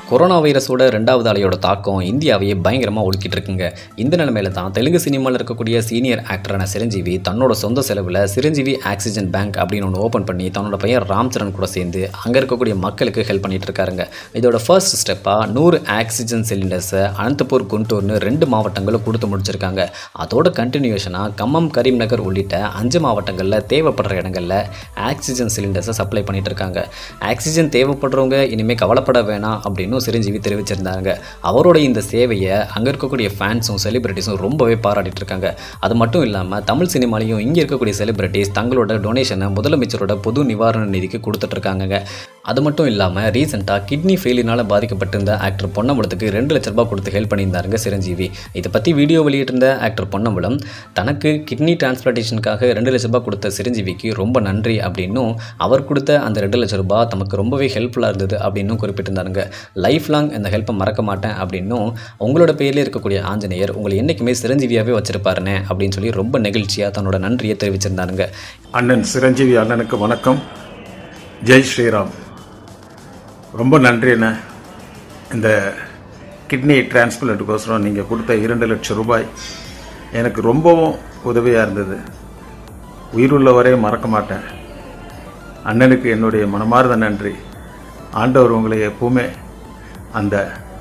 corona வைரஸோட ரெண்டாவது அலையோட தாக்கம் இந்தியாவையே பயங்கரமாக ஒழுக்கிட்டு இருக்குங்க இந்த நிலைமையில தான் தெலுங்கு சினிமாவில் இருக்கக்கூடிய சீனியர் ஆக்டரான சிரஞ்சீவி தன்னோட சொந்த செலவில் சிரஞ்சீவி ஆக்சிஜன் பேங்க் அப்படின்னு ஒன்று ஓப்பன் பண்ணி தன்னோட பையன் ராம் சரண் கூட சேர்ந்து அங்கே இருக்கக்கூடிய மக்களுக்கு ஹெல்ப் பண்ணிட்டு இருக்காருங்க இதோட ஃபர்ஸ்ட் ஸ்டெப்பாக நூறு ஆக்சிஜன் சிலிண்டர்ஸை அனந்தபூர் குண்டூர்னு ரெண்டு மாவட்டங்களும் கொடுத்து முடிச்சிருக்காங்க அதோட கண்டினியூஷனாக கம்மம் கரீம்நகர் உள்ளிட்ட அஞ்சு மாவட்டங்களில் தேவைப்படுற இடங்களில் ஆக்சிஜன் சிலிண்டர்ஸை சப்ளை பண்ணிட்டு இருக்காங்க ஆக்சிஜன் தேவைப்படுறவங்க இனிமேல் கவலைப்பட வேணாம் அப்படின்னு சிரஞ்சீவி தெரிவிச்சிருந்தாங்க அவரோட இந்த சேவையை அங்கே இருக்கக்கூடிய ஃபேன்ஸும் செலிபிரிட்டிஸும் ரொம்பவே பாராட்டிட்டு இருக்காங்க அது மட்டும் இல்லாமல் தமிழ் சினிமாலையும் இங்கே இருக்கக்கூடிய செலிபிரிட்டிஸ் தங்களோட டொனேஷனை முதலமைச்சரோட பொது நிவாரண நிதிக்கு கொடுத்துட்ருக்காங்க அது மட்டும் இல்லாமல் ரீசெண்டாக கிட்னி ஃபெயிலினால் பாதிக்கப்பட்டிருந்த ஆக்டர் பொன்னம்பலத்துக்கு ரெண்டு லட்ச ரூபாய் கொடுத்து ஹெல்ப் பண்ணியிருந்தாருங்க சிரஞ்சீவி இதை பற்றி வீடியோ வெளியிட்டிருந்த ஆக்டர் பொன்னம்பலம் தனக்கு கிட்னி டிரான்ஸ்பிளான்டேஷனுக்காக ரெண்டு லட்ச ரூபாய் கொடுத்த சிரஞ்சீவிக்கு ரொம்ப நன்றி அப்படின்னும் அவர் கொடுத்த அந்த ரெண்டு லட்ச ரூபாய் தமக்கு ரொம்பவே ஹெல்ப்ஃபுல்லாக இருந்தது அப்படின்னும் குறிப்பிட்டிருந்தாருங்க லைஃப் லாங் இந்த ஹெல்ப்பை மறக்க மாட்டேன் அப்படின்னும் உங்களோட பேர்லேயே இருக்கக்கூடிய ஆஞ்சநேயர் உங்களை என்றைக்குமே சிரஞ்சீவியாகவே வச்சிருப்பாருனே அப்படின்னு சொல்லி ரொம்ப நெகிழ்ச்சியாக தன்னோட நன்றியை தெரிவிச்சிருந்தாருங்க அண்ணன் சிரஞ்சீவி அண்ணனுக்கு வணக்கம் ஜெய் ஸ்ரீராம் ரொம்ப நன்றி அண்ணா இந்த கிட்னி டிரான்ஸ்பிளண்ட்டுக்கோசரம் நீங்கள் கொடுத்த இரண்டு லட்சம் ரூபாய் எனக்கு ரொம்பவும் உதவியாக இருந்தது உயிருள்ளவரை மறக்க மாட்டேன் அண்ணனுக்கு என்னுடைய மனமார்ந்த நன்றி ஆண்டவர் உங்களை எப்பவுமே அந்த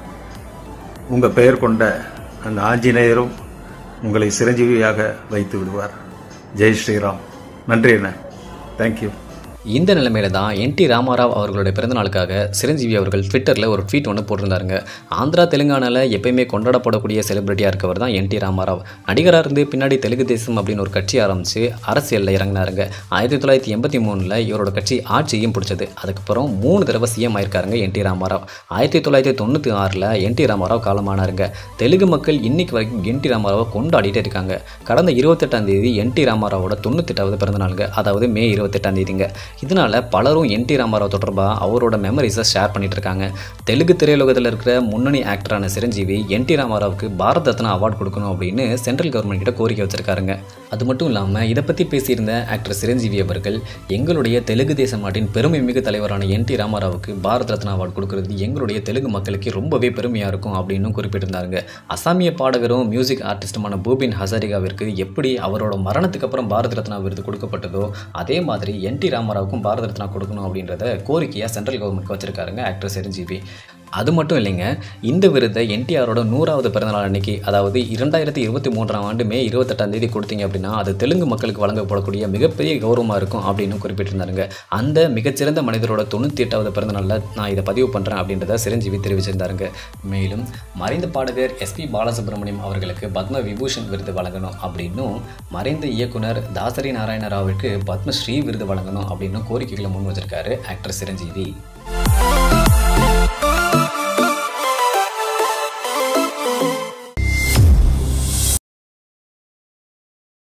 உங்கள் பெயர் கொண்ட அந்த ஆஞ்சநேயரும் உங்களை சிரஞ்சீவியாக வைத்து விடுவார் ஜெய் ஸ்ரீராம் நன்றி அண்ணா தேங்க்யூ இந்த நிலைமையில தான் என் டி ராமாராவ் அவர்களுடைய பிறந்தநாளுக்காக சிரஞ்சீவி அவர்கள் ட்விட்டரில் ஒரு ட்வீட் ஒன்று போட்டிருந்தாருங்க ஆந்திரா தெலுங்கானாவில் எப்பயுமே கொண்டாடப்படக்கூடிய செலிபிரிட்டியாக இருக்கவர் தான் என் டி ராமாராவ் நடிகராக இருந்து பின்னாடி தெலுங்கு தேசம் அப்படின்னு ஒரு கட்சி ஆரம்பித்து அரசியலில் இறங்கினாருங்க ஆயிரத்தி தொள்ளாயிரத்தி எண்பத்தி மூணில் இவரோட கட்சி ஆட்சியும் பிடிச்சது அதுக்கப்புறம் மூணு தடவை சிஎம் ஆயிருக்காருங்க என் டி ராமாராவ் ஆயிரத்தி தொள்ளாயிரத்தி தொண்ணூற்றி ஆறில் என் டி ராமாராவ் காலமானாருங்க தெலுங்கு மக்கள் இன்னைக்கு வரைக்கும் என் டி ராமாராவை கொண்டாடிட்டே இருக்காங்க கடந்த இருபத்தெட்டாம் தேதி என் டி ராமாராவோட தொண்ணூத்தெட்டாவது பிறந்தநாளுங்க அதாவது மே இருபத்தெட்டாம் தேதிங்க இதனால் பலரும் என் டி ராமாராவ் தொடர்பாக அவரோட மெமரிஸை ஷேர் பண்ணிட்டு இருக்காங்க தெலுங்கு திரையுலகத்தில் இருக்கிற முன்னணி ஆக்டரான சிரஞ்சீவி என் டி ராமாராவுக்கு பாரத் ரத்னா அவார்டு கொடுக்கணும் அப்படின்னு சென்ட்ரல் கவர்மெண்ட் கிட்ட கோரிக்கை வச்சிருக்காருங்க அது மட்டும் இல்லாமல் இதை பற்றி பேசியிருந்த ஆக்டர் சிரஞ்சீவி அவர்கள் எங்களுடைய தெலுங்கு தேச நாட்டின் பெருமை மிகு தலைவரான என் டி ராமாராவுக்கு பாரத் ரத்னா அவார்டு கொடுக்கறது எங்களுடைய தெலுங்கு மக்களுக்கு ரொம்பவே பெருமையாக இருக்கும் அப்படின்னு குறிப்பிட்டிருந்தாருங்க அசாமிய பாடகரும் மியூசிக் ஆர்டிஸ்டுமான பூபின் ஹசாரிகாவிற்கு எப்படி அவரோட மரணத்துக்கு அப்புறம் பாரத் ரத்னா விருது கொடுக்கப்பட்டதோ அதே மாதிரி என் டி ராமாராவுக்கும் பாரத ரத்னா கொடுக்கணும் அப்படின்றத கோரிக்கையாக சென்ட்ரல் கவர்மெண்ட் வச்சிருக்காருங்க ஆக்டர் சிரஞ்சீவி அது மட்டும் இல்லைங்க இந்த விருதை என்டிஆரோட நூறாவது பிறந்தநாள் அன்னைக்கு அதாவது இரண்டாயிரத்தி இருபத்தி மூன்றாம் ஆண்டு மே இருபத்தெட்டாம் தேதி கொடுத்தீங்க அப்படின்னா அது தெலுங்கு மக்களுக்கு வழங்கப்படக்கூடிய மிகப்பெரிய கௌரவமாக இருக்கும் அப்படின்னு குறிப்பிட்டிருந்தாருங்க அந்த மிகச்சிறந்த மனிதரோட தொண்ணூற்றி எட்டாவது பிறந்தநாளில் நான் இதை பதிவு பண்ணுறேன் அப்படின்றத சிரஞ்சீவி தெரிவிச்சிருந்தாருங்க மேலும் மறைந்த பாடகர் எஸ்பி பாலசுப்ரமணியம் அவர்களுக்கு பத்ம விபூஷன் விருது வழங்கணும் அப்படின்னும் மறைந்த இயக்குனர் தாசரி நாராயண ராவுக்கு பத்மஸ்ரீ விருது வழங்கணும் அப்படின்னு கோரிக்கைகளை முன் வச்சிருக்காரு ஆக்டர் சிரஞ்சீவி